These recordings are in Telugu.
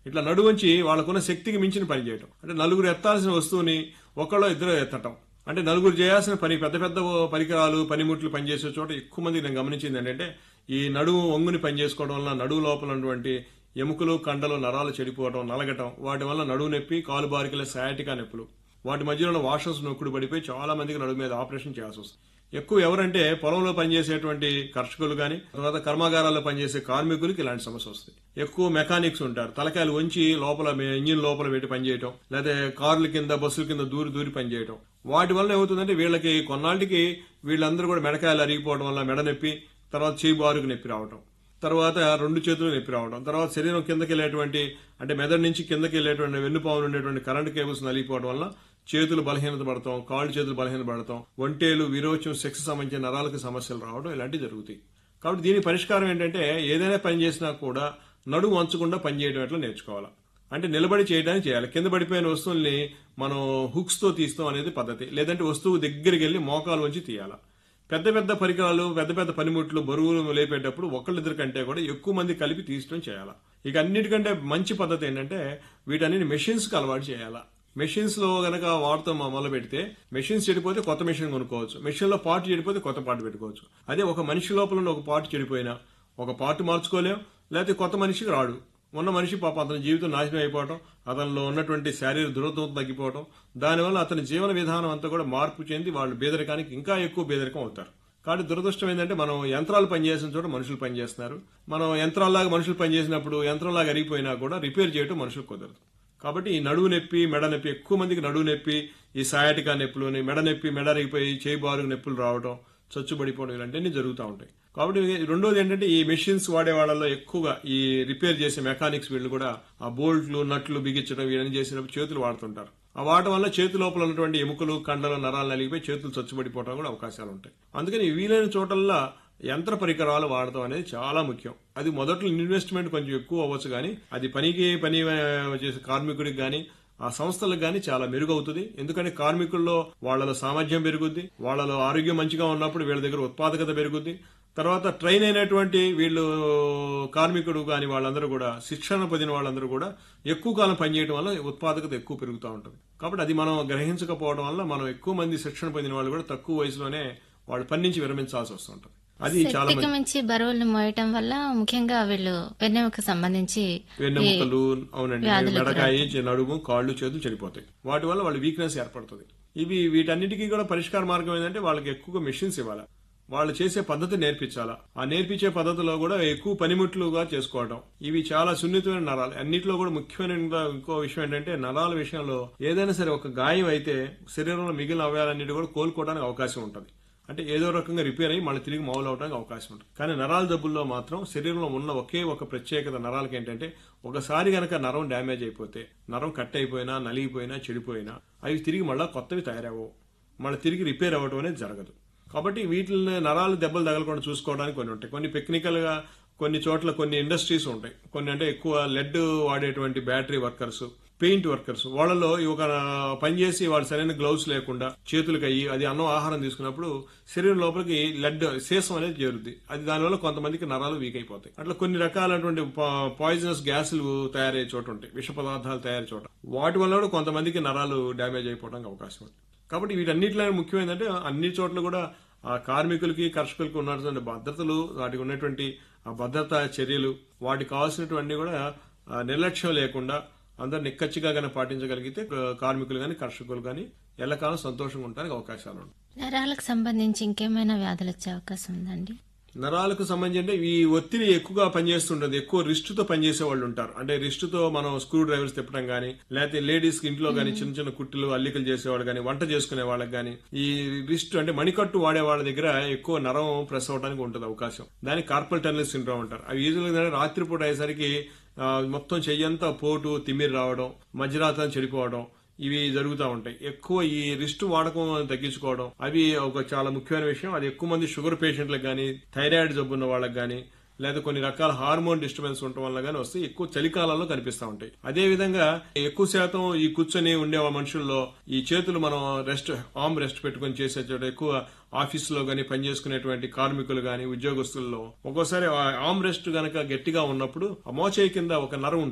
ఇట్లా నడువంచి వాళ్ళకున్న శక్తికి మించిన పని చేయటం అంటే నలుగురు ఎత్తాల్సిన వస్తువుని ఒకళ్ళో ఇద్దరు ఎత్తటం అంటే నలుగురు చేయాల్సిన పని పెద్ద పెద్ద పరికరాలు పనిముట్లు పనిచేసే చోట ఎక్కువ మంది నేను గమనించింది ఏంటంటే ఈ నడుము వంగుని పని చేసుకోవడం వల్ల నడువు లోపల ఉన్నటువంటి ఎముకలు కండలు నరాలు చెడిపోవడం నలగటం వాటి వల్ల నడువు నొప్పి కాలు బారికల సయాటికా నొప్పులు వాటి మధ్యలో ఉన్న వాషర్స్ నొక్కుడు పడిపోయి చాలా మందికి నడుము మీద ఆపరేషన్ చేయాల్సి వస్తుంది ఎక్కువ ఎవరంటే పొలంలో పనిచేసేటువంటి కర్షకులు గాని తర్వాత కర్మాగారాల్లో పనిచేసే కార్మికులకి ఇలాంటి సమస్య వస్తుంది ఎక్కువ మెకానిక్స్ ఉంటారు తలకాయలు వంచి లోపల మే- ఇంజిన్ లోపల పెట్టి పనిచేయటం లేదా కార్ల కింద బస్సుల కింద దూరి దూరి పనిచేయటం వాటి వల్ల ఏమవుతుందంటే వీళ్ళకి కొన్నాళ్ళకి వీళ్ళందరూ కూడా మెడకాయలు అరిగిపోవడం వల్ల మెడ నొప్పి తర్వాత చేయి బారుకు నొప్పి రావటం తర్వాత రెండు చేతులు నొప్పి రావడం తర్వాత శరీరం కిందకి వెళ్ళేటువంటి అంటే మెదడు నుంచి కిందకి వెళ్ళేటువంటి వెన్నుపాములు ఉండేటువంటి కరెంట్ కేబుల్స్ నలిగిపోవడం వల్ల చేతులు బలహీనత పడతాం కాళ్ళు చేతులు బలహీన పడతాం ఒంటేలు విరోచం సెక్స్ సంబంధించిన నరాలకు సమస్యలు రావడం ఇలాంటివి జరుగుతాయి కాబట్టి దీని పరిష్కారం ఏంటంటే ఏదైనా పని చేసినా కూడా నడుము వంచకుండా పని చేయడం ఎట్లా నేర్చుకోవాలి అంటే నిలబడి చేయడానికి చేయాలి కింద పడిపోయిన వస్తువుల్ని మనం హుక్స్ తో తీస్తాం అనేది పద్ధతి లేదంటే వస్తువు దగ్గరికి వెళ్ళి మోకాలు వంచి తీయాలి పెద్ద పెద్ద పరికరాలు పెద్ద పెద్ద పనిముట్లు బరువులు లేపేటప్పుడు ఒకళ్ళిద్దరి కంటే కూడా ఎక్కువ మంది కలిపి తీసడం చేయాలి ఇక అన్నిటికంటే మంచి పద్ధతి ఏంటంటే వీటన్నిటి మెషిన్స్ కి అలవాటు చేయాలా మెషిన్స్ లో గనక వాడుతూ మొదలు పెడితే మెషిన్స్ చెడిపోతే కొత్త మెషిన్ కొనుక్కోవచ్చు మెషిన్ లో పార్ట్ చెడిపోతే కొత్త పార్ట్ పెట్టుకోవచ్చు అదే ఒక మనిషి లోపల ఉన్న ఒక పార్ట్ చెడిపోయినా ఒక పార్ట్ మార్చుకోలేం లేకపోతే కొత్త మనిషికి రాడు ఉన్న మనిషి పాప అతని జీవితం నాశనం అయిపోవటం అతనిలో ఉన్నటువంటి శారీరక దృఢత్వం తగ్గిపోవటం దానివల్ల అతని జీవన విధానం అంతా కూడా మార్పు చెంది వాళ్ళు బేదరికానికి ఇంకా ఎక్కువ బేదరికం అవుతారు కాబట్టి దురదృష్టం ఏంటంటే మనం యంత్రాలు పనిచేసిన చోట మనుషులు పనిచేస్తున్నారు మనం యంత్రాల్లాగా మనుషులు పనిచేసినప్పుడు యంత్రంలాగా అరిగిపోయినా కూడా రిపేర్ చేయడం మనుషులకు కుదరదు కాబట్టి ఈ నడువు నొప్పి మెడ నొప్పి ఎక్కువ మందికి నడువు నొప్పి ఈ సయాటికా నొప్పులు మెడ నొప్పి మెడ అరిగిపోయి చేయి బారుగు నొప్పులు రావడం చచ్చుబడిపోవడం ఇలాంటివన్నీ జరుగుతూ ఉంటాయి కాబట్టి రెండోది ఏంటంటే ఈ మెషిన్స్ వాడే వాళ్ళలో ఎక్కువగా ఈ రిపేర్ చేసే మెకానిక్స్ వీళ్ళు కూడా ఆ బోల్ట్లు నట్లు బిగించడం ఇవన్నీ చేసినప్పుడు చేతులు వాడుతుంటారు ఆ వాడటం వల్ల చేతి లోపల ఉన్నటువంటి ఎముకలు కండలు నరాలు నలిగిపోయి చేతులు చచ్చుబడిపోవడం కూడా అవకాశాలు ఉంటాయి అందుకని వీలైన చోటల్లా యంత్ర పరికరాలు వాడటం అనేది చాలా ముఖ్యం అది మొదట్లో ఇన్వెస్ట్మెంట్ కొంచెం ఎక్కువ అవ్వచ్చు కానీ అది పనికి పని ఆ, చేసే కార్మికుడికి కానీ ఆ సంస్థలకు గానీ చాలా మెరుగవుతుంది ఎందుకంటే కార్మికుల్లో వాళ్ళలో సామర్థ్యం పెరుగుద్ది వాళ్ళలో ఆరోగ్యం మంచిగా ఉన్నప్పుడు వీళ్ళ దగ్గర ఉత్పాదకత పెరుగుద్ది తర్వాత ట్రైన్ అయినటువంటి వీళ్ళు కార్మికుడు కానీ వాళ్ళందరూ కూడా శిక్షణ పొందిన వాళ్ళందరూ కూడా ఎక్కువ కాలం పనిచేయడం వల్ల ఉత్పాదకత ఎక్కువ పెరుగుతూ ఉంటుంది కాబట్టి అది మనం గ్రహించకపోవడం వల్ల మనం ఎక్కువ మంది శిక్షణ పొందిన వాళ్ళు కూడా తక్కువ వయసులోనే వాళ్ళు పని నుంచి విరమించాల్సి వస్తుంటుంది అది చాలా శక్తికి మించి బరువులు మోయటం వల్ల ముఖ్యంగా వీళ్ళు వెన్నెముక సంబంధించి వెన్నెముకలు అవునండి మెడకాయ చె- నడుము కాళ్ళు చేతులు చెడిపోతాయి వాటి వల్ల వాళ్ళ వీక్నెస్ ఏర్పడుతుంది ఇవి వీటన్నిటికీ కూడా పరిష్కార మార్గం ఏంటంటే వాళ్ళకి ఎక్కువగా మెషిన్స్ ఇవ్వాలి వాళ్ళు చేసే పద్ధతి నేర్పించాలా ఆ నేర్పించే పద్ధతిలో కూడా ఎక్కువ పనిముట్లుగా చేసుకోవడం ఇవి చాలా సున్నితమైన నరాలు అన్నిటిలో కూడా ముఖ్యమైన ఇంకా ఇంకో విషయం ఏంటంటే నరాల విషయంలో ఏదైనా సరే ఒక గాయం అయితే శరీరంలో మిగిలిన అవయాలన్నిటి కూడా కోలుకోవడానికి అవకాశం ఉంటుంది అంటే ఏదో రకంగా రిపేర్ అయ్యి మళ్ళీ తిరిగి మామూలు అవడానికి అవకాశం ఉంటుంది కానీ నరాల జబ్బుల్లో మాత్రం శరీరంలో ఉన్న ఒకే ఒక ప్రత్యేకత నరాలకి ఏంటంటే ఒకసారి గనక నరం డ్యామేజ్ అయిపోతే నరం కట్ అయిపోయినా నలిగిపోయినా చెడిపోయినా అవి తిరిగి మళ్ళీ కొత్తవి తయారవవు మళ్ళీ తిరిగి రిపేర్ అవ్వడం అనేది జరగదు కాబట్టి వీటిని నరాలు దెబ్బలు తగలకుండా చూసుకోవడానికి కొన్ని ఉంటాయి కొన్ని టెక్నికల్ గా కొన్ని చోట్ల కొన్ని ఇండస్ట్రీస్ ఉంటాయి కొన్ని అంటే ఎక్కువ లెడ్ వాడేటువంటి బ్యాటరీ వర్కర్స్ పెయింట్ వర్కర్స్ వాళ్ళలో ఈ ఒక పని చేసి వాళ్ళు సరైన గ్లౌస్ లేకుండా చేతులకు అయ్యి అది అన్నం ఆహారం తీసుకున్నప్పుడు శరీరం లోపలికి లెడ్ శేషం అనేది చేరుద్ది అది దానివల్ల కొంతమందికి నరాలు వీక్ అయిపోతాయి అట్లా కొన్ని రకాలైనటువంటి పాయిజనస్ గ్యాసులు తయారయ్యే చోట ఉంటాయి విష పదార్థాలు తయారయ్యే చోట వాటి వల్ల కూడా కొంతమందికి నరాలు డ్యామేజ్ అయిపోవడానికి అవకాశం ఉంది కాబట్టి వీటన్నిటిలో ముఖ్యం ఏంటంటే అన్ని చోట్ల కూడా ఆ కార్మికులకి కర్షకులకి ఉన్నటువంటి భద్రతలు వాటికి ఉన్నటువంటి ఆ భద్రతా చర్యలు వాటికి కావాల్సినటువంటి కూడా ఆ, నిర్లక్ష్యం లేకుండా అందరు నిక్కచ్చిగా గానీ పాటించగలిగితే ఆ, కార్మికులు గాని కర్షకులు గాని ఎల్లకాలం సంతోషంగా ఉండడానికి అవకాశాలు ఉంటాయి నరాలకు సంబంధించి ఇంకేమైనా వ్యాధులు వచ్చే అవకాశం ఉందండి నరాలకు సంబంధించి అంటే ఈ ఒత్తిడి ఎక్కువగా పనిచేస్తుంటుంది ఎక్కువ రిస్ట్ తో పనిచేసే వాళ్ళు ఉంటారు అంటే రిస్ట్ తో మనం స్క్రూ డ్రైవర్స్ తిప్పడం గానీ లేకపోతే లేడీస్ కి ఇంట్లో గానీ చిన్న చిన్న కుట్టులు అల్లికలు చేసేవాళ్ళు గానీ వంట చేసుకునే వాళ్ళకి గానీ ఈ రిస్ట్ అంటే మణికట్టు వాడే వాళ్ళ దగ్గర ఎక్కువ నరం ప్రెస్ అవడానికి ఉంటుంది అవకాశం దానికి కార్పల్ టనల్ సిండ్రోమ్ అంటారు అవి ఈజీగా రాత్రిపూట అయ్యేసరికి ఆ, మొత్తం చెయ్యంతా పోటు తిమ్మిరి రావడం మధ్యరాత్రం చెడిపోవడం ఇవి జరుగుతూ ఉంటాయి ఎక్కువ ఈ రిస్ట్ వాడకం తగ్గించుకోవడం అవి ఒక చాలా ముఖ్యమైన విషయం అది ఎక్కువ మంది షుగర్ పేషెంట్లకు కానీ థైరాయిడ్ జబ్బు ఉన్న వాళ్ళకి కానీ లేదా కొన్ని రకాల హార్మోన్ డిస్టర్బెన్స్ ఉండటం వల్ల కానీ వస్తే ఎక్కువ చలికాలంలో కనిపిస్తూ ఉంటాయి అదే విధంగా ఎక్కువ శాతం ఈ కూర్చొని ఉండే మనుషుల్లో ఈ చేతులు మనం రెస్ట్ ఆర్మ్ రెస్ట్ పెట్టుకొని చేసే చోట ఎక్కువ ఆఫీసులో గానీ పనిచేసుకునేటువంటి కార్మికులు గాని ఉద్యోగస్తుల్లో ఒక్కోసారి ఆర్మ్ రెస్ట్ గనక గట్టిగా ఉన్నప్పుడు ఆ మోచేయి కింద ఒక నరం ఉంటుంది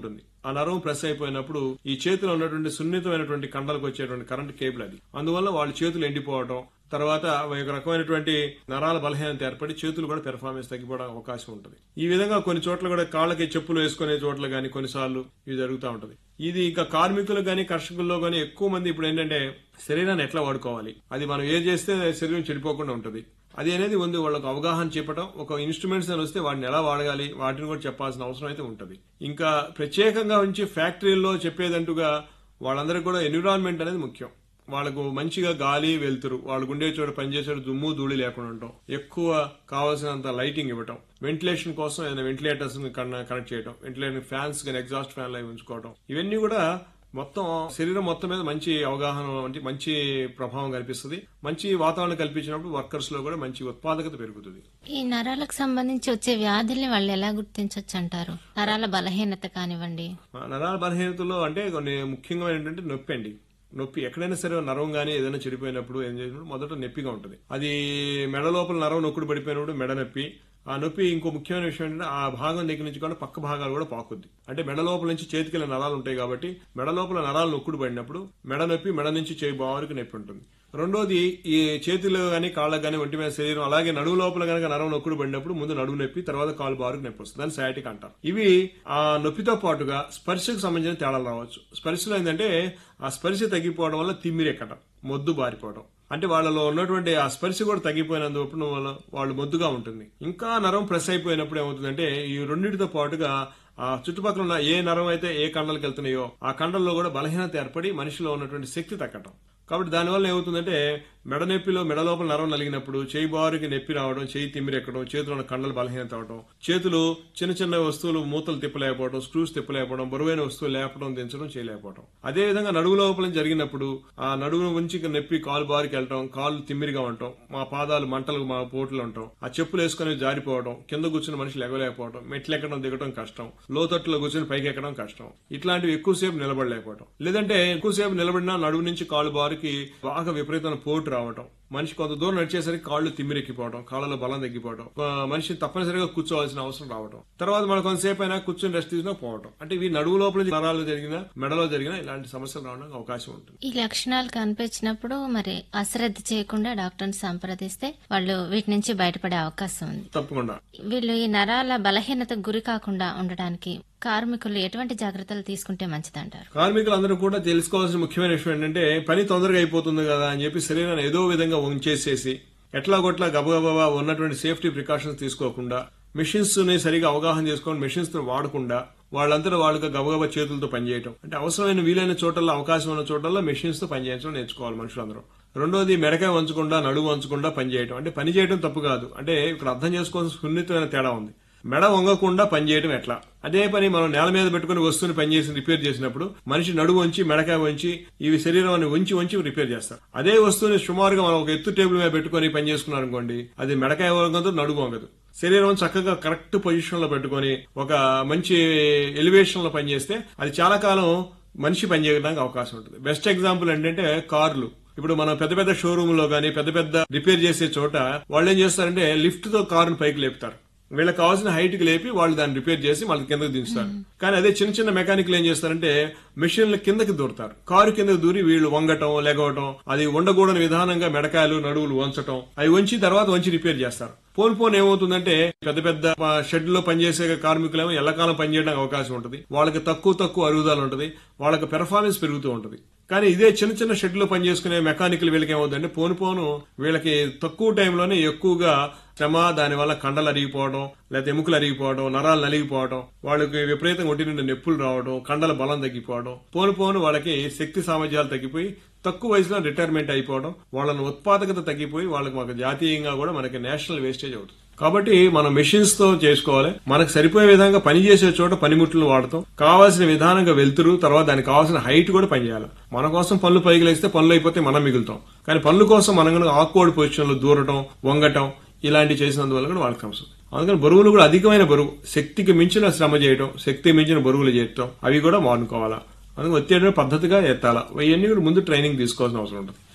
ఆ నరం ప్రెస్ అయిపోయినప్పుడు ఈ చేతిలో ఉన్నటువంటి సున్నితమైనటువంటి కండలకు వచ్చేటువంటి కరెంట్ కేబుల్ అది అందువల్ల వాళ్ళ చేతులు ఎండిపోవడం తర్వాత ఒక రకమైనటువంటి నరాల బలహీనత ఏర్పడి చేతులు కూడా పెర్ఫార్మెన్స్ తగ్గిపోవడం అవకాశం ఉంటుంది ఈ విధంగా కొన్ని చోట్ల కూడా కాళ్ళకి చెప్పులు వేసుకునే చోట్ల గానీ కొన్నిసార్లు ఇది జరుగుతూ ఉంటుంది ఇది ఇంకా కార్మికులు గానీ కర్షకుల్లో గానీ ఎక్కువ మంది ఇప్పుడు ఏంటంటే శరీరాన్ని ఎట్లా వాడుకోవాలి అది మనం ఏం చేస్తే శరీరం చెడిపోకుండా ఉంటుంది అది అనేది ఉంది వాళ్ళకు అవగాహన చెప్పడం ఒక ఇన్స్ట్రుమెంట్స్ అని వస్తే వాటిని ఎలా వాడగాలి వాటిని కూడా చెప్పాల్సిన అవసరం అయితే ఉంటుంది ఇంకా ప్రత్యేకంగా ఉంచి ఫ్యాక్టరీల్లో చెప్పేదంటుగా వాళ్ళందరికీ కూడా ఎన్విరాన్మెంట్ అనేది ముఖ్యం వాళ్ళకు మంచిగా గాలి వెళ్తురు వాళ్ళు ఉండే చోట పనిచేసే దుమ్ము ధూళి లేకుండా ఉండటం ఎక్కువ కావాల్సినంత లైటింగ్ ఇవ్వటం వెంటిలేషన్ కోసం ఏదైనా వెంటిలేటర్స్ కనెక్ట్ చేయడం వెంటిలేటర్ ఫ్యాన్స్ కానీ ఎగ్జాస్ట్ ఫ్యాన్ అవి ఉంచుకోవడం ఇవన్నీ కూడా మొత్తం శరీరం మొత్తం మీద మంచి అవగాహన అంటే మంచి ప్రభావం కల్పిస్తుంది మంచి వాతావరణం కల్పించినప్పుడు వర్కర్స్ లో కూడా మంచి ఉత్పాదకత పెరుగుతుంది ఈ నరాలకు సంబంధించి వచ్చే వ్యాధుల్ని వాళ్ళు ఎలా గుర్తించవచ్చు అంటారు నరాల బలహీనత కానివ్వండి నరాల బలహీనతలో అంటే కొన్ని ముఖ్యంగా ఏంటంటే నొప్పి అండి నొప్పి ఎక్కడైనా సరే నరం గానీ ఏదైనా చెడిపోయినప్పుడు ఏం చేసినప్పుడు మొదట నొప్పిగా ఉంటుంది అది మెడ లోపల నరం నొక్కుడు పడిపోయినప్పుడు మెడ నొప్పి ఆ నొప్పి ఇంకో ముఖ్యమైన విషయం ఏంటంటే ఆ భాగం దగ్గర నుంచి కూడా పక్క భాగాలు కూడా పాకుద్ది అంటే మెడ లోపల నుంచి చేతికి నరాలు ఉంటాయి కాబట్టి మెడ లోపల నరాలు నొక్కుడు పడినప్పుడు మెడ నొప్పి మెడ నుంచి చేయి బావరికి నొప్పి ఉంటుంది రెండోది ఈ చేతులు గానీ కాళ్ళకు గానీ ఒంటి మీద శరీరం అలాగే నడువు లోపల గనక నరం నొక్కుడు పడినప్పుడు ముందు నడువు నొప్పి తర్వాత కాలు బారుకు నొప్పి వస్తుంది దాన్ని సయాటిక్ అంటారు ఇవి ఆ నొప్పితో పాటుగా స్పర్శకు సంబంధించిన తేడాలు రావచ్చు స్పర్శలో ఏంటంటే ఆ స్పర్శ తగ్గిపోవడం వల్ల తిమ్మిరెక్కడం మొద్దు బారిపోవడం అంటే వాళ్ళలో ఉన్నటువంటి ఆ స్పర్శ కూడా తగ్గిపోయినందుకు వల్ల వాళ్ళు మొద్దుగా ఉంటుంది ఇంకా నరం ప్రెస్ అయిపోయినప్పుడు ఏమవుతుందంటే ఈ రెండింటితో పాటుగా ఆ చుట్టుపక్కల ఉన్న ఏ నరం అయితే ఏ కండలకు వెళ్తున్నాయో ఆ కండల్లో కూడా బలహీనత ఏర్పడి మనిషిలో ఉన్నటువంటి శక్తి తగ్గటం కాబట్టి దానివల్ల ఏమవుతుందంటే మెడ నొప్పిలో మెడ లోపల నరం నలిగినప్పుడు చేయి బారుకి నొప్పి రావడం చేయి తిమ్మిరెక్కడం చేతిలో ఉన్న కండలు బలహీనత అవడం చేతులు చిన్న చిన్న వస్తువులు మూతలు తిప్పలేకపోవడం స్క్రూస్ తిప్పలేకపోవడం బరువైన వస్తువులు లేపడం దించడం చేయలేకపోవడం అదే విధంగా నడువు లోపల జరిగినప్పుడు ఆ నడువును ఉంచి నొప్పి కాలు బారికి వెళ్ళటం కాళ్ళు తిమ్మిరిగా ఉండటం మా పాదాలు మంటలు మా పోట్లు ఉండటం ఆ చెప్పులు వేసుకుని జారిపోవడం కింద కూర్చుని మనిషి ఎగలేకపోవడం మెట్లు ఎక్కడం దిగడం కష్టం లోతట్టులో కూర్చొని పైకి ఎక్కడం కష్టం ఇట్లాంటివి ఎక్కువసేపు నిలబడలేకపోవడం లేదంటే ఎక్కువసేపు నిలబడినా నడువు నుంచి కాలు బారికి బాగా విపరీతమైన పోటు రావటం మనిషి కొంత దూరం నడిచేసరికి కాళ్ళు తిమ్మిరెక్కిపోవడం కాళ్ళలో బలం తగ్గిపోవడం ఆ, మనిషి తప్పనిసరిగా కూర్చోవాల్సిన అవసరం రావడం తర్వాత మనం కొంతసేపు అయినా కూర్చొని రెస్ట్ తీసుకున్నా పోవడం అంటే ఇవి నడువు లోపల నరాలు జరిగిన మెడలో జరిగిన ఇలాంటి సమస్యలు రావడానికి అవకాశం ఉంటుంది ఈ లక్షణాలు కనిపించినప్పుడు మరి అశ్రద్ధ చేయకుండా డాక్టర్ని సంప్రదిస్తే వాళ్ళు వీటి నుంచి బయటపడే అవకాశం ఉంది తప్పకుండా వీళ్ళు ఈ నరాల బలహీనతకు గురి కాకుండా ఉండడానికి కార్మికులు ఎటువంటి జాగ్రత్తలు తీసుకుంటే మంచిదంటారు కార్మికులందరూ కూడా తెలుసుకోవాల్సిన ముఖ్యమైన విషయం ఏంటంటే పని తొందరగా అయిపోతుంది కదా అని చెప్పి శరీరాన్ని ఏదో విధంగా ఉంచేసేసి ఎట్లా కొట్లా గబగబా ఉన్నటువంటి సేఫ్టీ ప్రికాషన్స్ తీసుకోకుండా మెషిన్స్ ని సరిగా అవగాహన చేసుకొని మెషిన్స్ తో వాడకుండా వాళ్ళంతా వాళ్ళకి గబగబా చేతులతో పనిచేయటం అంటే అవసరమైన వీలైన చోటల్లో అవకాశం ఉన్న చోటల్లో మెషిన్స్ తో పనిచేయడం నేర్చుకోవాలి మనుషులందరూ రెండోది మెడకాయ వంచకుండా నడువు వంచకుండా పనిచేయటం అంటే పని చేయడం తప్పు కాదు అంటే ఇక్కడ అర్థం చేసుకోవాల్సిన సున్నితమైన తేడా ఉంది మెడ వంగకుండా పనిచేయడం ఎట్లా అదే పని మనం నేల మీద పెట్టుకుని వస్తువుని పనిచేసి రిపేర్ చేసినప్పుడు మనిషి నడువు వంచి మెడకాయ వంచి ఇవి శరీరాన్ని వంచి వంచి రిపేర్ చేస్తారు అదే వస్తువుని సుమారుగా మనం ఒక ఎత్తు టేబుల్ మీద పెట్టుకుని పని చేసుకున్నాం అనుకోండి అది మెడకాయ వంగదు నడుము వంగదు శరీరం చక్కగా కరెక్ట్ పొజిషన్ లో పెట్టుకొని ఒక మంచి ఎలివేషన్ లో పనిచేస్తే అది చాలా కాలం మనిషి పనిచేయడానికి అవకాశం ఉంటుంది బెస్ట్ ఎగ్జాంపుల్ ఏంటంటే కార్లు ఇప్పుడు మనం పెద్ద పెద్ద షోరూమ్ లో గానీ పెద్ద పెద్ద రిపేర్ చేసే చోట వాళ్ళు ఏం చేస్తారంటే లిఫ్ట్ తో కారును పైకి లేపుతారు వీళ్ళకి కావాల్సిన హైట్ కి లేపి వాళ్ళు దాన్ని రిపేర్ చేసి వాళ్ళ కిందకి దించుతారు కానీ అదే చిన్న చిన్న మెకానిక్లు ఏం చేస్తారంటే మెషిన్ల కిందకి దూరుతారు కారు కిందకి దూరి వీళ్ళు వంగటం లెగవటం అది ఉండకూడని విధానంగా మెడకాయలు నడువులు వంచటం అవి వంచి తర్వాత వంచి రిపేర్ చేస్తారు పోన్ పోన్ ఏమవుతుందంటే పెద్ద పెద్ద షెడ్ లో పనిచేసే కార్మికులేమో ఎల్లకాలం పనిచేయడానికి అవకాశం ఉంటుంది వాళ్ళకి తక్కువ తక్కువ అరుగుదల ఉంటుంది వాళ్ళకి పెర్ఫార్మెన్స్ పెరుగుతూ ఉంటుంది కానీ ఇదే చిన్న చిన్న షెడ్ లో పనిచేసుకునే మెకానికల్ వీళ్ళకి ఏమవుతుందంటే పోను పోను వీళ్ళకి తక్కువ టైంలోనే ఎక్కువగా శ్రమ దానివల్ల కండలు అరిగిపోవడం లేకపోతే ఎముకలు అరిగిపోవడం నరాలు నలిగిపోవడం వాళ్ళకి విపరీతంగా ఒంటి నుండి నొప్పులు రావడం కండల బలం తగ్గిపోవడం పోను పోను వాళ్ళకి శక్తి సామర్థ్యాలు తగ్గిపోయి తక్కువ వయసులో రిటైర్మెంట్ అయిపోవడం వాళ్ళని ఉత్పాదకత తగ్గిపోయి వాళ్ళకి మాకు జాతీయంగా కూడా మనకి నేషనల్ వేస్టేజ్ అవుతుంది కాబట్టి మనం మెషిన్స్ తో చేసుకోవాలి మనకు సరిపోయే విధంగా పనిచేసే చోట పనిముట్లు వాడతాం కావాల్సిన విధానంగా వెళ్తురు తర్వాత దానికి కావాల్సిన హైట్ కూడా పనిచేయాలి మన కోసం పనులు పైకి లేస్తే పనులు అయిపోతే మనం మిగులుతాం కానీ పనుల కోసం మనం కనుక ఆక్వర్డ్ పొజిషన్ లో దూరటం వంగటం ఇలాంటివి చేసినందువల్ల కూడా వాళ్ళకి అవసరం అందుకని బరువులు కూడా అధికమైన బరువు శక్తికి మించిన శ్రమ చేయటం శక్తికి మించిన బరువులు చేయటం అవి కూడా మానుకోవాలా అందుకని ఒత్తిడి పద్ధతిగా ఎత్తాలా ఇవన్నీ కూడా ముందు ట్రైనింగ్ తీసుకోవాల్సిన అవసరం ఉంటుంది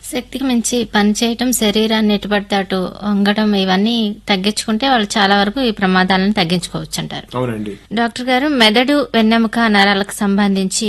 శక్తికి మించి పని చేయటం శరీరాన్ని ఎటుపడితే అటు వంగడం ఇవన్నీ తగ్గించుకుంటే వాళ్ళు చాలా వరకు ఈ ప్రమాదాలను తగ్గించుకోవచ్చు అంటారు అవునండి డాక్టర్ గారు మెదడు వెన్నెముక నరాలకు సంబంధించి